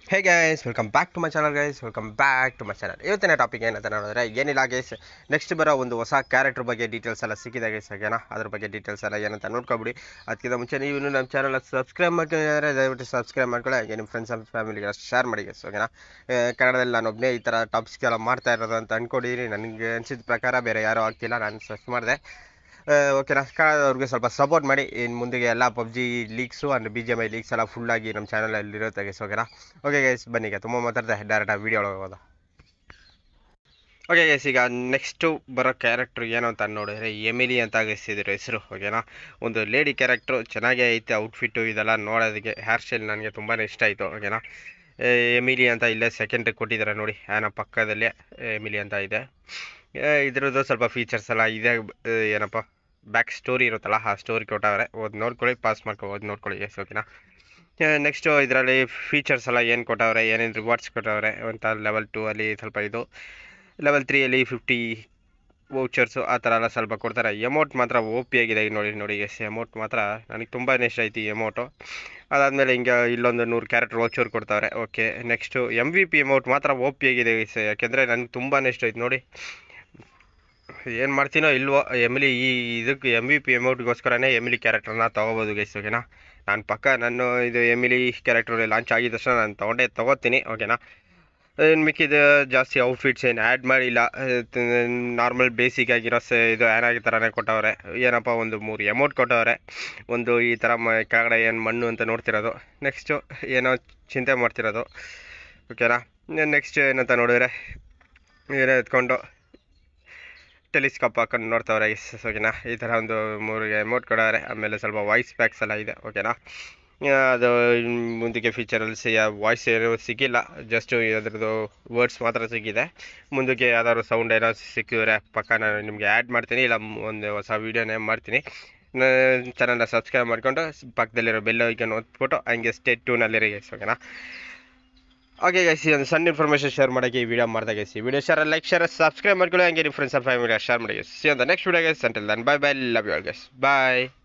Hey guys welcome back to my channel guys welcome back to my channel ಇವತ್ತಿನ topic ಏನಂತ ನೋಡಿದ್ರೆ ಏನಿಲ್ಲ guys next ಬರೋ ಒಂದು ಹೊಸ ಕ್ಯಾರೆಕ್ಟರ್ ಬಗ್ಗೆ ಡೀಟೇಲ್ಸ್ ಎಲ್ಲ ಸಿಕ್ಕಿದೆ ಗೈಸ್ ಓಕೆನಾ ಅದ್ರ ಬಗ್ಗೆ ಡೀಟೇಲ್ಸ್ ಎಲ್ಲ ಏನಂತ ನೋಡ್ಕೊಬಿಡಿ ಅದಕ್ಕಿಂತ ಮುಂಚೆ ನೀವು ಇನ್ನೂ ನಮ್ಮ ಚಾನಲ್ ಸಬ್ಸ್ಕ್ರೈಬ್ ಮಾಡ್ಕೊಂಡಿದ್ದಾರೆ ದಯವಿಟ್ಟು ಸಬ್ಸ್ಕ್ರೈಬ್ ಮಾಡ್ಕೊಳ್ಳಿ ಹಾಗೆ ನಿಮ್ಮ ಫ್ರೆಂಡ್ಸ್ ಆ್ಯಂಡ್ ಫ್ಯಾಮಿಲಿಗೆ ಶೇರ್ ಮಾಡಿ ಗೈಸ್ ಓಕೆನಾ ಆ, ಕನ್ನಡದಲ್ಲಿ ನಾನು ಒಬ್ಬನೇ ಈ ಥರ ಟಾಪಿಕ್ಸ್ ಎಲ್ಲ ಮಾಡ್ತಾ ಇರೋದು ಅಂತ ಅಂದ್ಕೊಂಡಿದ್ದೀನಿ ನನಗೆ ಅನಿಸಿದ ಪ್ರಕಾರ ಬೇರೆ ಯಾರೂ ಆಗ್ತಿಲ್ಲ ನಾನು ಸರ್ಚ್ ಮಾಡಿದೆ ಓಕೆನಾ ಅವ್ರಿಗೆ ಸ್ವಲ್ಪ ಸಪೋರ್ಟ್ ಮಾಡಿ ಇನ್ನು ಮುಂದೆಗೆ ಎಲ್ಲ PUBG leaks and B G M I leaks ಎಲ್ಲ ಫುಲ್ಲಾಗಿ ನಮ್ಮ ಚಾನಲಲ್ಲಿ ಇರುತ್ತೆ ಗೈಸ್ ಓಕೆನಾ ಓಕೆ ಗೈಸ್ ಬನ್ನಿ ಈಗ ತುಂಬ ಮಾತಾಡ್ದೆ ಡೈರೆಕ್ಟಾಗಿ ವೀಡಿಯೋ ಒಳಗೆ ಹೋಗೋದು ಓಕೆ ಗೈಸ್ ಈಗ ನೆಕ್ಸ್ಟು ಬರೋ ಕ್ಯಾರೆಕ್ಟ್ರ್ ಏನು ಅಂತ ನೋಡಿದ್ರೆ ಎಮಿಲಿ ಅಂತ ಗೈಸಿದ್ರು ಹೆಸರು ಓಕೆನಾ ಒಂದು ಲೇಡಿ ಕ್ಯಾರೆಕ್ಟ್ರು ಚೆನ್ನಾಗೇ ಐತೆ ಔಟ್ಫಿಟ್ಟು ಇದೆಲ್ಲ ನೋಡೋದಕ್ಕೆ ಹೇರ್ ಸ್ಟೈಲ್ ನನಗೆ ತುಂಬಾ ಇಷ್ಟ ಆಯಿತು ಓಕೆನಾ ಏ, ಎಮಿಲಿ ಅಂತ ಇಲ್ಲೇ ಸೆಕೆಂಡ್ ಕೊಟ್ಟಿದ್ದಾರೆ ನೋಡಿ ಆನ ಪಕ್ಕದಲ್ಲೇ ಎಮಿಲಿ ಅಂತ ಇದೆ ಏ, ಇದ್ರದ್ದು ಸ್ವಲ್ಪ ಫೀಚರ್ಸ್ ಎಲ್ಲ ಇದೆ ಏ, ಏನಪ್ಪ ಬ್ಯಾಕ್ ಸ್ಟೋರಿ ಇರುತ್ತಲ್ಲ ಆ ಸ್ಟೋರಿ ಕೊಟ್ಟವ್ರೆ ಓದ್ ನೋಡ್ಕೊಳ್ಳಿ ಪಾಸ್ ಮಾಡ್ಕೊಬೋದು ನೋಡ್ಕೊಳ್ಳಿ ಎಸ್ ಓಕೆನಾ ನೆಕ್ಸ್ಟು ಇದರಲ್ಲಿ ಫೀಚರ್ಸ್ ಎಲ್ಲ ಏನು ಕೊಟ್ಟವ್ರೆ ಏನೇನು ರಿವಾರ್ಡ್ಸ್ ಕೊಟ್ಟವ್ರೆ ಅಂತ ಲೆವೆಲ್ ಟೂ ಅಲ್ಲಿ ಸ್ವಲ್ಪ ಇದು ಲೆವೆಲ್ ತ್ರೀಯಲ್ಲಿ ಫಿಫ್ಟಿ ವೌಚರ್ಸು ಆ ಥರ ಎಲ್ಲ ಸ್ವಲ್ಪ ಕೊಡ್ತಾರೆ ಎಮೌಂಟ್ ಮಾತ್ರ ಓ ಪಿ ಆಗಿದೆ ಈಗ ನೋಡಿ ನೋಡಿ ಎಸ್ ಎಮೌಂಟ್ ಮಾತ್ರ ನನಗೆ ತುಂಬಾ ಇಷ್ಟ ಆಯ್ತು ಈ ಎಮೌಂಟು ಅದಾದಮೇಲೆ ಹಿಂಗೆ ಇಲ್ಲೊಂದು ನೂರು ಕ್ಯಾರೆಕ್ಟರ್ ವೌಚರ್ ಕೊಡ್ತಾವ್ರೆ okay next M V P amount ಮಾತ್ರ ಓ ಪಿ ಆಗಿದೆ guys. ಯಾಕೆಂದರೆ ನನಗೆ ತುಂಬಾ ಇಷ್ಟ ಆಯ್ತು ನೋಡಿ ಏನು ಮಾಡ್ತೀನೋ ಇಲ್ವೋ ಎಮಿಲಿ ಈ ಇದಕ್ಕೆ ಎಮ್ ವಿ ಪಿ ಅಮೌಂಟ್ಗೋಸ್ಕರನೇ ಎಮಿಲಿ ಕ್ಯಾರೆಕ್ಟರ್ನ ತೊಗೋಬೋದು ಗೈಸ್ ಓಕೆನಾ ನಾನು ಪಕ್ಕ ನಾನು ಇದು ಎಮಿಲಿ ಕ್ಯಾರೆಕ್ಟರ್ ಲಾಂಚ್ ಆಗಿದ ತಕ್ಷಣ ನಾನು ತೊಗೊಂಡೇ ತೊಗೋತೀನಿ ಓಕೆನಾ ಇನ್ನು ಮಿಕ್ಕಿದ ಜಾಸ್ತಿ ಔಟ್ಫಿಟ್ಸ್ ಏನು ಆ್ಯಡ್ ಮಾಡಿಲ್ಲ ನಾರ್ಮಲ್ ಬೇಸಿಕ್ ಆಗಿರೋ ಸ ಇದು ಏನಾಗಿ ಥರನೇ ಕೊಟ್ಟವ್ರೆ ಏನಪ್ಪ ಒಂದು ಮೂರು ಎಮೌಂಟ್ ಕೊಟ್ಟವ್ರೆ ಒಂದು ಈ ಥರ ಮ ಕೆಳಗಡೆ ಏನು ಮಣ್ಣು ಅಂತ ನೋಡ್ತಿರೋದು ನೆಕ್ಸ್ಟು ಏನೋ ಚಿಂತೆ ಮಾಡ್ತಿರೋದು ಓಕೆನಾ ನೆಕ್ಸ್ಟ್ ಏನಂತ ನೋಡಿದ್ರೆ ಏನೋ ಎತ್ಕೊಂಡು ಟೆಲಿಸ್ಕೋಪ್ ಹಾಕೊಂಡು ನೋಡ್ತಾವ್ರೆ ಎಸ್ ಓಕೆನಾ ಈ ಥರ ಒಂದು ಮೂರು ಎಮೌಂಟ್ ಕೊಡೋರೆ ಆಮೇಲೆ ಸ್ವಲ್ಪ ವಾಯ್ಸ್ ಪ್ಯಾಕ್ಸ್ ಎಲ್ಲ ಇದೆ ಓಕೆನಾ ಆ, ಅದು ಮುಂದಕ್ಕೆ ಫೀಚರಲ್ಲಿ ಸಿ ವಾಯ್ಸ್ ಏನು ಸಿಕ್ಕಿಲ್ಲ ಜಸ್ಟ್ ಅದ್ರದ್ದು ವರ್ಡ್ಸ್ ಮಾತ್ರ ಸಿಕ್ಕಿದೆ ಮುಂದಕ್ಕೆ ಯಾವ್ದಾದ್ರು ಸೌಂಡ್ ಏನೋ ಸಿಕ್ಕಿದ್ರೆ ಪಕ್ಕ ನಾನು ನಿಮಗೆ ಆ್ಯಡ್ ಮಾಡ್ತೀನಿ ಇಲ್ಲ ಮ್- ಒಂದು ಹೊಸ ವೀಡಿಯೋನೇ ಮಾಡ್ತೀನಿ ಚಾನಲ್ನ ಸಬ್ಸ್ಕ್ರೈಬ್ ಮಾಡಿಕೊಂಡು ಪಕ್ಕದಲ್ಲಿರೋ ಬೆಲ್ ಐಕನ್ ಒತ್ಬಿಟ್ಟು ಹಂಗೆ ಸ್ಟೇಟ್ ಟೂನಲ್ಲಿರಿ ಗೈಸ್ ಓಕೆನಾ ಓಕೆ ಗೈಸ್ ಒಂದು ಸಣ್ಣ ಇನ್ಫಾರ್ಮೇಷನ್ ಶೇರ್ ಮಾಡೋಕ್ಕೆ ಈ ವಿಡಿಯೋ ಮಾಡ್ದೆ ಗೈಸ್ ಈ video share like share subscribe ಮಾಡ್ಕೊಳ್ಳಿ ಹಂಗೆ ನಿಮ್ಮ ಫ್ರೆಂಡ್ಸ್ ಫ್ಯಾಮಿಲಿ ಶೇರ್ ಮಾಡಿ ಗೈಸ್ ಸಿ ಅಂತ next video guys until then bye bye love you all guys bye